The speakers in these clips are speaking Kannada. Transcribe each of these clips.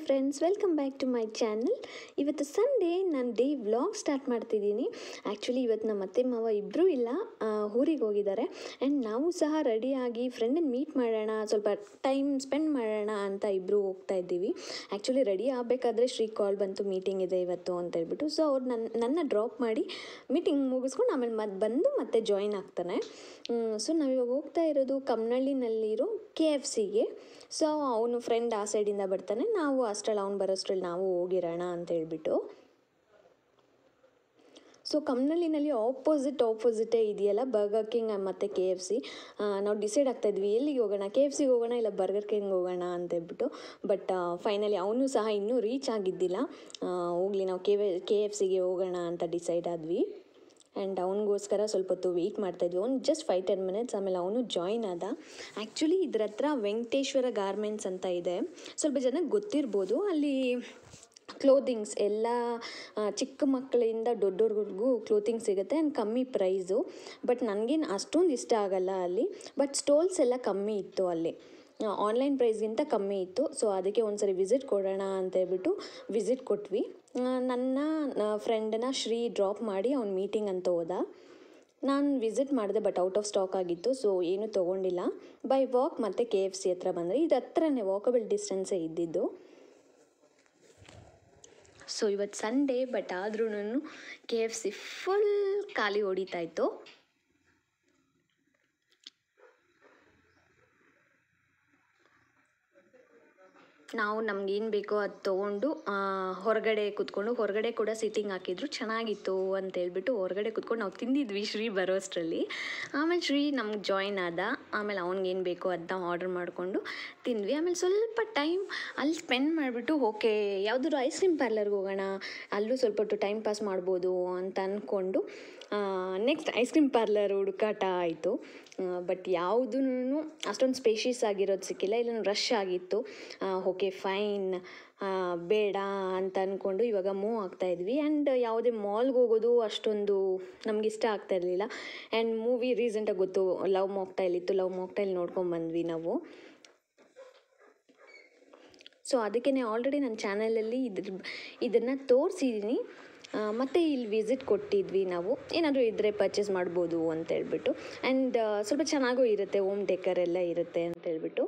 friends welcome back to my channel ಇವತ್ತು ಸಂಡೇ ನಾನು ಡೇ ವ್ಲಾಗ್ ಸ್ಟಾರ್ಟ್ ಮಾಡ್ತಿದ್ದೀನಿ ಆ್ಯಕ್ಚುಲಿ ಇವತ್ತು ನಮ್ಮ ಅತ್ತೆ ಮಾವ ಇಬ್ಬರೂ ಇಲ್ಲ ಊರಿಗೆ ಹೋಗಿದ್ದಾರೆ ಆ್ಯಂಡ್ ನಾವು ಸಹ ರೆಡಿಯಾಗಿ ಫ್ರೆಂಡನ್ನು ಮೀಟ್ ಮಾಡೋಣ ಸ್ವಲ್ಪ ಟೈಮ್ ಸ್ಪೆಂಡ್ ಮಾಡೋಣ ಅಂತ ಇಬ್ಬರು ಹೋಗ್ತಾ ಇದ್ದೀವಿ ಆ್ಯಕ್ಚುಲಿ ರೆಡಿ ಆಗಬೇಕಾದ್ರೆ ಶ್ರೀ ಕಾಲ್ ಬಂತು ಮೀಟಿಂಗ್ ಇದೆ ಇವತ್ತು ಅಂತ ಹೇಳ್ಬಿಟ್ಟು ಸೊ ಅವ್ರು ನನ್ನ ನನ್ನ ಡ್ರಾಪ್ ಮಾಡಿ ಮೀಟಿಂಗ್ ಮುಗಿಸ್ಕೊಂಡು ಆಮೇಲೆ ಮತ್ತೆ ಬಂದು ಮತ್ತೆ ಜಾಯಿನ್ ಆಗ್ತಾನೆ ಸೊ ನಾವಿವಾಗ ಹೋಗ್ತಾ ಇರೋದು ಕಮ್ನಳ್ಳಿನಲ್ಲಿರೋ ಕೆ ಎಫ್ ಸಿಗೆ ಸೊ ಅವನು ಫ್ರೆಂಡ್ ಆ ಸೈಡಿಂದ ಬರ್ತಾನೆ ನಾವು ಅಷ್ಟರಲ್ಲಿ ಅವ್ನು ಬರೋಷ್ಟ್ರಲ್ಲಿ ನಾವು ಹೋಗಿರೋಣ ಅಂತ ಹೇಳ್ಬಿಟ್ಟು ಸೊ ಕಮ್ನಳ್ಳಿನಲ್ಲಿ ಆಪೋಸಿಟ್ ಆಪೋಸಿಟೇ ಇದೆಯಲ್ಲ ಬರ್ಗರ್ ಕಿಂಗ್ ಮತ್ತು ಕೆ ಎಫ್ ಸಿ ನಾವು ಡಿಸೈಡ್ ಆಗ್ತಾ ಇದ್ವಿ ಎಲ್ಲಿಗೆ ಹೋಗೋಣ ಕೆ ಎಫ್ ಸಿಗೆ ಹೋಗೋಣ ಇಲ್ಲ ಬರ್ಗರ್ ಕಿಂಗ್ ಹೋಗೋಣ ಅಂತ ಹೇಳ್ಬಿಟ್ಟು ಬಟ್ ಫೈನಲಿ ಅವನು ಸಹ ಇನ್ನೂ ರೀಚ್ ಆಗಿದ್ದಿಲ್ಲ ಹೋಗಲಿ ನಾವು ಕೆ ಕೆ ಎಫ್ ಸಿಗೆ ಹೋಗೋಣ ಅಂತ ಡಿಸೈಡ್ ಆದ್ವಿ ಆ್ಯಂಡ್ ಅವನಿಗೋಸ್ಕರ ಸ್ವಲ್ಪ ಹೊತ್ತು ವೆಯ್ಟ್ ಮಾಡ್ತಾಯಿದ್ವಿ ಅವ್ನು ಜಸ್ಟ್ ಫೈವ್ ಟೆನ್ ಮಿನಿಟ್ಸ್ ಆಮೇಲೆ ಅವನು ಜಾಯ್ನ್ ಆದ ಆ್ಯಕ್ಚುಲಿ ಇದ್ರ ಹತ್ರ ವೆಂಕಟೇಶ್ವರ ಗಾರ್ಮೆಂಟ್ಸ್ ಅಂತ ಇದೆ ಸ್ವಲ್ಪ ಜನಕ್ಕೆ ಗೊತ್ತಿರ್ಬೋದು ಅಲ್ಲಿ ಕ್ಲೋತಿಂಗ್ಸ್ ಎಲ್ಲ ಚಿಕ್ಕ ಮಕ್ಕಳಿಂದ ದೊಡ್ಡವ್ರಿಗೂ ಕ್ಲೋತಿಂಗ್ ಸಿಗುತ್ತೆ ಆ್ಯಂಡ್ ಕಮ್ಮಿ ಪ್ರೈಸು ಬಟ್ ನನಗೇನು ಅಷ್ಟೊಂದು ಇಷ್ಟ ಆಗಲ್ಲ ಅಲ್ಲಿ ಬಟ್ ಸ್ಟೋಲ್ಸ್ ಎಲ್ಲ ಕಮ್ಮಿ ಇತ್ತು ಅಲ್ಲಿ ಆನ್ಲೈನ್ ಪ್ರೈಸ್ಗಿಂತ ಕಮ್ಮಿ ಇತ್ತು ಸೊ ಅದಕ್ಕೆ ಒಂದ್ಸರಿ ವಿಸಿಟ್ ಕೊಡೋಣ ಅಂತ ಹೇಳ್ಬಿಟ್ಟು ವಿಸಿಟ್ ಕೊಟ್ವಿ ನನ್ನ ಫ್ರೆಂಡನ್ನ ಶ್ರೀ ಡ್ರಾಪ್ ಮಾಡಿ ಅವ್ನು ಮೀಟಿಂಗ್ ಅಂತ ಹೋದ ನಾನು ವಿಸಿಟ್ ಮಾಡಿದೆ ಬಟ್ ಔಟ್ ಆಫ್ ಸ್ಟಾಕ್ ಆಗಿತ್ತು ಸೊ ಏನೂ ತೊಗೊಂಡಿಲ್ಲ ಬೈ ವಾಕ್ ಮತ್ತು ಕೆ ಎಫ್ ಸಿ ಹತ್ರ ಬಂದರೆ ಇದು ಹತ್ರನೇ ವಾಕಬಲ್ ಡಿಸ್ಟೆನ್ಸೇ ಇದ್ದಿದ್ದು ಸೊ ಇವತ್ತು ಸಂಡೇ ಬಟ್ ಆದ್ರೂ ಕೆ ಎಫ್ ಸಿ ಫುಲ್ ಖಾಲಿ ಹೊಡಿತಾ ಇತ್ತು ನಾವು ನಮ್ಗೇನು ಬೇಕೋ ಅದು ತೊಗೊಂಡು ಹೊರಗಡೆ ಕೂತ್ಕೊಂಡು ಹೊರಗಡೆ ಕೂಡ ಸಿಟ್ಟಿಂಗ್ ಹಾಕಿದ್ರು ಚೆನ್ನಾಗಿತ್ತು ಅಂತ ಹೇಳ್ಬಿಟ್ಟು ಹೊರಗಡೆ ಕೂತ್ಕೊಂಡು ನಾವು ತಿಂದಿದ್ವಿ ಶ್ರೀ ಬರೋಷ್ಟರಲ್ಲಿ ಆಮೇಲೆ ಶ್ರೀ ನಮ್ಗೆ ಜಾಯಿನ್ ಆದ ಆಮೇಲೆ ಅವ್ನಿಗೇನು ಬೇಕೋ ಅದನ್ನ ಆರ್ಡ್ರ್ ಮಾಡಿಕೊಂಡು ತಿಂದ್ವಿ ಆಮೇಲೆ ಸ್ವಲ್ಪ ಟೈಮ್ ಅಲ್ಲಿ ಸ್ಪೆಂಡ್ ಮಾಡಿಬಿಟ್ಟು ಓಕೆ ಯಾವುದಾದ್ರು ಐಸ್ ಕ್ರೀಮ್ ಪಾರ್ಲರ್ಗೆ ಹೋಗೋಣ ಅಲ್ಲೂ ಸ್ವಲ್ಪ ಹೊತ್ತು ಟೈಮ್ ಪಾಸ್ ಮಾಡ್ಬೋದು ಅಂತ ಅಂದ್ಕೊಂಡು ನೆಕ್ಸ್ಟ್ ಐಸ್ ಕ್ರೀಮ್ ಪಾರ್ಲರ್ ಹುಡುಕಾಟ ಆಯಿತು ಬಟ್ ಯಾವುದೂ ಅಷ್ಟೊಂದು ಸ್ಪೇಷಿಯಸ್ ಆಗಿರೋದು ಸಿಕ್ಕಿಲ್ಲ ಇಲ್ಲ ರಶ್ ಆಗಿತ್ತು ಓಕೆ ಫೈನ್ ಬೇಡ ಅಂತ ಅಂದ್ಕೊಂಡು ಇವಾಗ ಮೂವ್ ಆಗ್ತಾ ಇದ್ವಿ ಆ್ಯಂಡ್ ಯಾವುದೇ ಮಾಲ್ಗೆ ಹೋಗೋದು ಅಷ್ಟೊಂದು ನಮ್ಗೆ ಇಷ್ಟ ಆಗ್ತಾ ಇರಲಿಲ್ಲ ಆ್ಯಂಡ್ ಮೂವಿ ರೀಸೆಂಟಾಗಿ ಗೊತ್ತು ಲವ್ ಮಾಕ್ಟೈಲ್ ಇತ್ತು ಲವ್ ಮಾಕ್ಟೈಲ್ ನೋಡ್ಕೊಂಬಂದ್ವಿ ನಾವು ಸೊ ಅದಕ್ಕೆ ಆಲ್ರೆಡಿ ನನ್ನ ಚಾನಲಲ್ಲಿ ಇದ್ರ ಇದನ್ನು ತೋರಿಸಿದ್ದೀನಿ ಮತ್ತು ಇಲ್ಲಿ ವಿಸಿಟ್ ಕೊಟ್ಟಿದ್ವಿ ನಾವು ಏನಾದರೂ ಇದ್ದರೆ ಪರ್ಚೇಸ್ ಮಾಡ್ಬೋದು ಅಂತ ಹೇಳ್ಬಿಟ್ಟು ಆ್ಯಂಡ್ ಸ್ವಲ್ಪ ಚೆನ್ನಾಗೂ ಇರುತ್ತೆ ಹೋಮ್ ಡೆಕರ್ ಎಲ್ಲ ಇರುತ್ತೆ ಅಂತ ಹೇಳ್ಬಿಟ್ಟು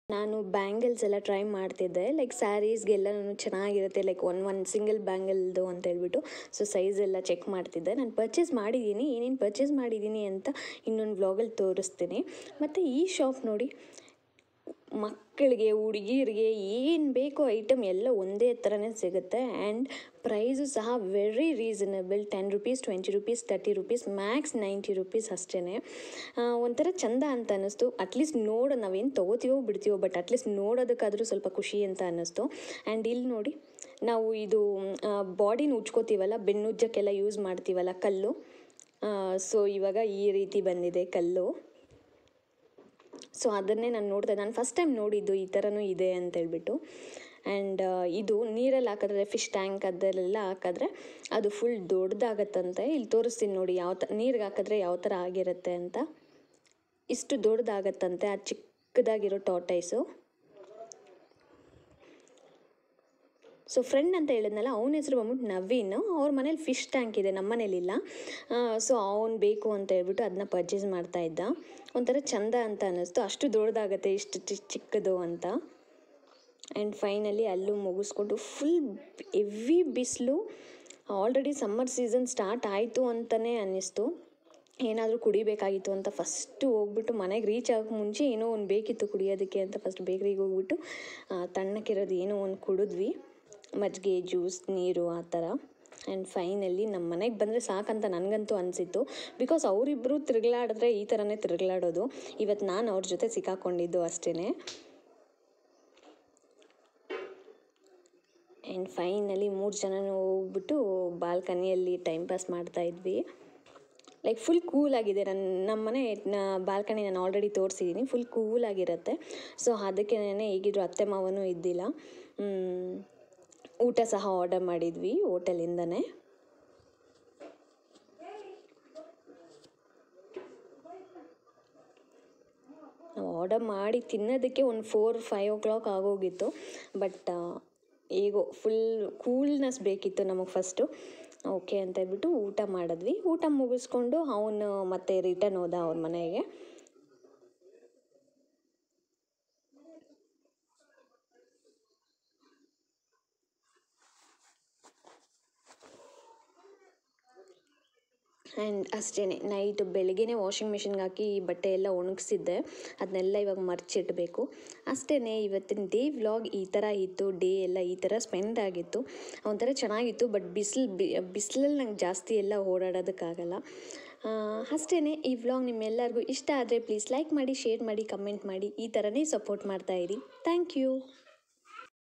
ನಾನು ಬ್ಯಾಂಗಲ್ಸ್ ಎಲ್ಲ ಟ್ರೈ ಮಾಡ್ತಿದ್ದೆ ಲೈಕ್ ಸ್ಯಾರೀಸ್ಗೆಲ್ಲನೂ ಚೆನ್ನಾಗಿರುತ್ತೆ ಲೈಕ್ ಒನ್ ಒನ್ ಸಿಂಗಲ್ ಬ್ಯಾಂಗಲ್ದು ಅಂತ ಹೇಳ್ಬಿಟ್ಟು ಸೊ ಸೈಜ್ ಎಲ್ಲ ಚೆಕ್ ಮಾಡ್ತಿದ್ದೆ ನಾನು ಪರ್ಚೇಸ್ ಮಾಡಿದ್ದೀನಿ ಏನೇನು ಪರ್ಚೇಸ್ ಮಾಡಿದ್ದೀನಿ ಅಂತ ಇನ್ನೊಂದು ವ್ಲಾಗಲ್ಲಿ ತೋರಿಸ್ತೀನಿ ಮತ್ತು ಈ ಶಾಪ್ ನೋಡಿ ಮಕ್ಕಳಿಗೆ ಹುಡುಗಿರಿಗೆ ಏನು ಬೇಕೋ ಐಟಮ್ ಎಲ್ಲ ಒಂದೇ ಥರನೇ ಸಿಗುತ್ತೆ ಆ್ಯಂಡ್ ಪ್ರೈಸು ಸಹ very reasonable ten rupees twenty rupees thirty rupees max ninety rupees ಅಷ್ಟೇ ಒಂಥರ ಚಂದ ಅಂತ ಅನ್ನಿಸ್ತು ಅಟ್ಲೀಸ್ಟ್ ನೋಡೋ ನಾವೇನು ತೊಗೋತೀವೋ ಬಿಡ್ತೀವೋ ಬಟ್ ಅಟ್ಲೀಸ್ಟ್ ನೋಡೋದಕ್ಕಾದರೂ ಸ್ವಲ್ಪ ಖುಷಿ ಅಂತ ಅನ್ನಿಸ್ತು ಆ್ಯಂಡ್ ಇಲ್ಲಿ ನೋಡಿ ನಾವು ಇದು ಬಾಡಿನ ಉಜ್ಕೋತೀವಲ್ಲ ಬೆನ್ನುಜ್ಜಕ್ಕೆಲ್ಲ ಯೂಸ್ ಮಾಡ್ತೀವಲ್ಲ ಕಲ್ಲು ಸೊ ಇವಾಗ ಈ ರೀತಿ ಬಂದಿದೆ ಕಲ್ಲು ಸೊ ಅದನ್ನೇ ನಾನು ನೋಡ್ದೆ ನಾನು ಫಸ್ಟ್ ಟೈಮ್ ನೋಡಿದ್ದು ಈ ಥರನೂ ಇದೆ ಅಂತೇಳ್ಬಿಟ್ಟು ಆ್ಯಂಡ್ ಇದು ನೀರಲ್ಲಿ ಹಾಕಿದ್ರೆ ಫಿಶ್ ಟ್ಯಾಂಕ್ ಅದರಲ್ಲೆಲ್ಲ ಹಾಕಿದ್ರೆ ಅದು ಫುಲ್ ದೊಡ್ಡದಾಗತ್ತಂತೆ ಇಲ್ಲಿ ತೋರಿಸ್ತೀನಿ ನೋಡಿ ಯಾವ ತ ನೀರಿಗೆ ಹಾಕಿದ್ರೆ ಯಾವ ಥರ ಆಗಿರುತ್ತೆ ಅಂತ ಇಷ್ಟು ದೊಡ್ಡದಾಗತ್ತಂತೆ ಆ ಚಿಕ್ಕದಾಗಿರೋ ಟಾಟೈಸು ಸೊ ಫ್ರೆಂಡ್ ಅಂತ ಹೇಳಿದ್ನಲ್ಲ ಅವನ ಹೆಸರು ಬಂದ್ಬಿಟ್ಟು ನವೀನ್ ಅವ್ರ ಮನೇಲಿ ಫಿಶ್ ಟ್ಯಾಂಕ್ ಇದೆ ನಮ್ಮ ಮನೇಲಿಲ್ಲ ಸೊ ಅವನು ಬೇಕು ಅಂತ ಹೇಳ್ಬಿಟ್ಟು ಅದನ್ನ ಪರ್ಚೇಸ್ ಮಾಡ್ತಾ ಇದ್ದ ಒಂಥರ ಚಂದ ಅಂತ ಅನ್ನಿಸ್ತು ಅಷ್ಟು ದೊಡ್ಡದಾಗತ್ತೆ ಇಷ್ಟು ಚಿ ಚಿಕ್ಕದು ಅಂತ ಆ್ಯಂಡ್ ಫೈನಲಿ ಅಲ್ಲೂ ಮುಗಿಸ್ಕೊಂಡು ಫುಲ್ ಎವ್ವಿ ಬಿಸಿಲು ಆಲ್ರೆಡಿ ಸಮ್ಮರ್ ಸೀಸನ್ ಸ್ಟಾರ್ಟ್ ಆಯಿತು ಅಂತಲೇ ಅನ್ನಿಸ್ತು ಏನಾದರೂ ಕುಡಿಬೇಕಾಗಿತ್ತು ಅಂತ ಫಸ್ಟು ಹೋಗ್ಬಿಟ್ಟು ಮನೆಗೆ ರೀಚ್ ಆಗೋಕ್ಕೆ ಮುಂಚೆ ಏನೋ ಒಂದು ಬೇಕಿತ್ತು ಕುಡಿಯೋದಕ್ಕೆ ಅಂತ ಫಸ್ಟ್ ಬೇಕ್ರಿಗೆ ಹೋಗ್ಬಿಟ್ಟು ತಣ್ಣಕ್ಕಿರೋದು ಏನೋ ಒಂದು ಕುಡಿದ್ವಿ ಮಜ್ಜಿಗೆ ಜ್ಯೂಸ್ ನೀರು ಆ ಥರ ಆ್ಯಂಡ್ ಫೈನಲಿ ನಮ್ಮ ಮನೆಗೆ ಬಂದರೆ ಸಾಕಂತ ನನಗಂತೂ ಅನಿಸಿತ್ತು ಬಿಕಾಸ್ ಅವರಿಬ್ಬರು ತಿರುಗ್ಲಾಡಿದ್ರೆ ಈ ಥರನೇ ತಿರುಗ್ಲಾಡೋದು ಇವತ್ತು ನಾನು ಅವ್ರ ಜೊತೆ ಸಿಕ್ಕಾಕೊಂಡಿದ್ದು ಅಷ್ಟೇ ಆ್ಯಂಡ್ ಫೈನಲಿ ಮೂರು ಜನನೂ ಹೋಗ್ಬಿಟ್ಟು ಬಾಲ್ಕನಿಯಲ್ಲಿ ಟೈಮ್ ಪಾಸ್ ಮಾಡ್ತಾ ಇದ್ವಿ ಲೈಕ್ ಫುಲ್ ಕೂಲಾಗಿದೆ ನನ್ನ ನಮ್ಮ ಮನೆ ಬಾಲ್ಕನಿ ನಾನು ಆಲ್ರೆಡಿ ತೋರಿಸಿದ್ದೀನಿ ಫುಲ್ ಕೂಲಾಗಿರುತ್ತೆ ಸೊ ಅದಕ್ಕೆ ಹೇಗಿದ್ರು ಅತ್ತೆ ಮಾವನೂ ಇದ್ದಿಲ್ಲ ಊಟ ಸಹ ಆರ್ಡರ್ ಮಾಡಿದ್ವಿ ಹೋಟೆಲಿಂದನೇ ನಾವು ಆರ್ಡರ್ ಮಾಡಿ ತಿನ್ನೋದಕ್ಕೆ ಒಂದು ಫೋರ್ ಫೈವ್ ಓ ಕ್ಲಾಕ್ ಆಗೋಗಿತ್ತು ಬಟ್ ಈಗೋ ಫುಲ್ ಕೂಲ್ನೆಸ್ ಬೇಕಿತ್ತು ನಮಗೆ ಫಸ್ಟು ಓಕೆ ಅಂತ ಹೇಳ್ಬಿಟ್ಟು ಊಟ ಮಾಡಿದ್ವಿ ಊಟ ಮುಗಿಸ್ಕೊಂಡು ಅವನು ಮತ್ತೆ ರಿಟರ್ನ್ ಹೋದ ಅವ್ರ ಮನೆಗೆ ಆ್ಯಂಡ್ ಅಷ್ಟೇ ನೈಟ್ ಬೆಳಗ್ಗೆನೇ ವಾಷಿಂಗ್ ಮಿಷಿನ್ಗೆ ಹಾಕಿ ಬಟ್ಟೆ ಎಲ್ಲ ಒಣಗಿಸಿದ್ದೆ ಅದನ್ನೆಲ್ಲ ಇವಾಗ ಮರ್ಚಿಡಬೇಕು ಅಷ್ಟೇ ಇವತ್ತಿನ ಡೇ ವ್ಲಾಗ್ ಈ ಥರ ಇತ್ತು ಡೇ ಎಲ್ಲ ಈ ಥರ ಸ್ಪೆಂಡ್ ಆಗಿತ್ತು ಒಂಥರ ಚೆನ್ನಾಗಿತ್ತು ಬಟ್ ಬಿಸಿಲು ಬಿಸಿಲಲ್ಲಿ ನಂಗೆ ಜಾಸ್ತಿ ಎಲ್ಲ ಓಡಾಡೋದಕ್ಕಾಗಲ್ಲ ಅಷ್ಟೇ ಈ ವ್ಲಾಗ್ ನಿಮ್ಮೆಲ್ಲರಿಗೂ ಇಷ್ಟ ಆದರೆ ಪ್ಲೀಸ್ ಲೈಕ್ ಮಾಡಿ ಶೇರ್ ಮಾಡಿ ಕಮೆಂಟ್ ಮಾಡಿ ಈ ಥರನೇ ಸಪೋರ್ಟ್ ಮಾಡ್ತಾಯಿರಿ ಥ್ಯಾಂಕ್ ಯು